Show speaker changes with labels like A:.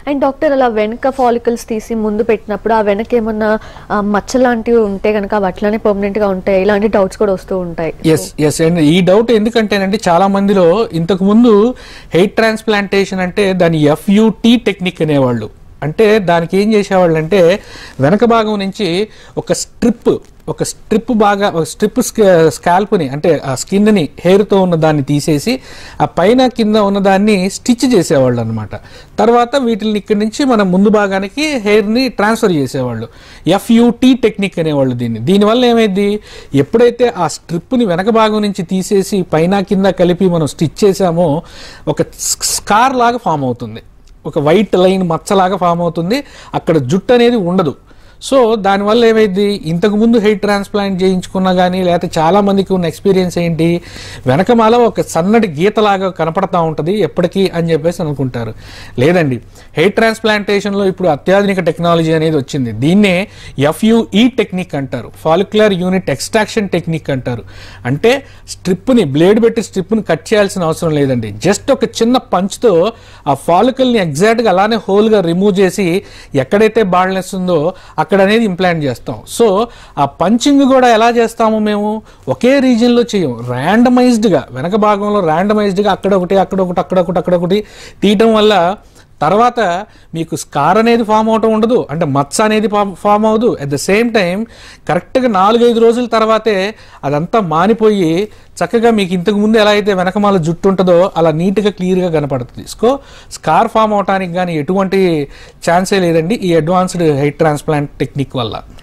A: and doctor అలా వెనక follicles తీసి ముందు పెట్టినప్పుడు ఆ వెనక ఏమన్నా ఆ, మచ్చ లాంటివి ఉంటే కనుక అవి అట్లానే పర్మనెంట్ గా ఉంటాయి ఇలాంటి డౌట్స్ కూడా వస్తూ ఉంటాయి
B: ఎస్ ఎస్ అండ్ ఈ డౌట్ ఎందుకంటేనండి చాలా మందిలో ఇంతకు ముందు హెయిర్ ట్రాన్స్ప్లాంటేషన్ అంటే దాని ఎఫ్యుటి టెక్నిక్ అనేవాళ్ళు అంటే దానికి ఏం చేసేవాళ్ళు అంటే వెనక భాగం నుంచి ఒక స్ట్రిప్ ఒక స్ట్రిప్ బాగా ఒక స్ట్రిప్ స్కాల్ప్ని అంటే ఆ స్కిన్ని హెయిర్తో ఉన్న దాన్ని తీసేసి ఆ పైన కింద ఉన్న దాన్ని స్టిచ్ చేసేవాళ్ళు అనమాట తర్వాత వీటిని ఇక్కడి నుంచి మనం ముందు భాగానికి హెయిర్ని ట్రాన్స్ఫర్ చేసేవాళ్ళు ఎఫ్యుటి టెక్నిక్ అనేవాళ్ళు దీన్ని దీనివల్ల ఏమైంది ఎప్పుడైతే ఆ స్ట్రిప్ని వెనక భాగం నుంచి తీసేసి పైన కింద కలిపి మనం స్టిచ్ చేసామో ఒక స్కార్ లాగా ఫామ్ అవుతుంది ఒక వైట్ లైన్ మచ్చలాగా ఫామ్ అవుతుంది అక్కడ జుట్టు అనేది ఉండదు సో దానివల్ల ఏమైంది ఇంతకు ముందు హెయిర్ ట్రాన్స్ప్లాంట్ చేయించుకున్నా కానీ లేకపోతే చాలా మందికి ఉన్న ఎక్స్పీరియన్స్ ఏంటి వెనకమాల ఒక సన్నటి గీతలాగా కనపడతా ఉంటుంది ఎప్పటికీ అని చెప్పేసి అనుకుంటారు లేదండి హెయిర్ ట్రాన్స్ప్లాంటేషన్లో ఇప్పుడు అత్యాధునిక టెక్నాలజీ అనేది వచ్చింది దీన్నే ఎఫ్యుఈ టెక్నిక్ అంటారు ఫాలిక్యులర్ యూనిట్ ఎక్స్ట్రాక్షన్ టెక్నిక్ అంటారు అంటే స్ట్రిప్ని బ్లేడ్ పెట్టి స్ట్రిప్ని కట్ చేయాల్సిన అవసరం లేదండి జస్ట్ ఒక చిన్న పంచ్తో ఆ ఫాలికల్ని ఎగ్జాక్ట్గా అలానే హోల్గా రిమూవ్ చేసి ఎక్కడైతే బాల్నెస్ ఉందో అక్కడ అనేది ఇంప్లాంట్ చేస్తాం సో ఆ పంచింగ్ కూడా ఎలా చేస్తాము మేము ఒకే రీజియన్లో చేయం ర్యాండమైజ్డ్గా వెనక భాగంలో ర్యాండమైజ్డ్గా అక్కడ ఒకటి అక్కడ ఒకటి అక్కడ ఒకటి అక్కడ ఒకటి తీయటం వల్ల తర్వాత మీకు స్కార్ అనేది ఫామ్ అవటం ఉండదు అంటే మచ్చ అనేది ఫామ్ అవ్వదు అట్ ద సేమ్ టైం కరెక్ట్గా నాలుగైదు రోజుల తర్వాతే అదంతా మానిపోయి చక్కగా మీకు ఇంతకు ముందు ఎలా అయితే వెనకమాల జుట్టు ఉంటుందో అలా నీట్గా క్లియర్గా కనపడుతుంది సో స్కార్ ఫామ్ అవటానికి కానీ ఎటువంటి ఛాన్సే లేదండి ఈ అడ్వాన్స్డ్ హెయిర్ ట్రాన్స్ప్లాంట్ టెక్నిక్ వల్ల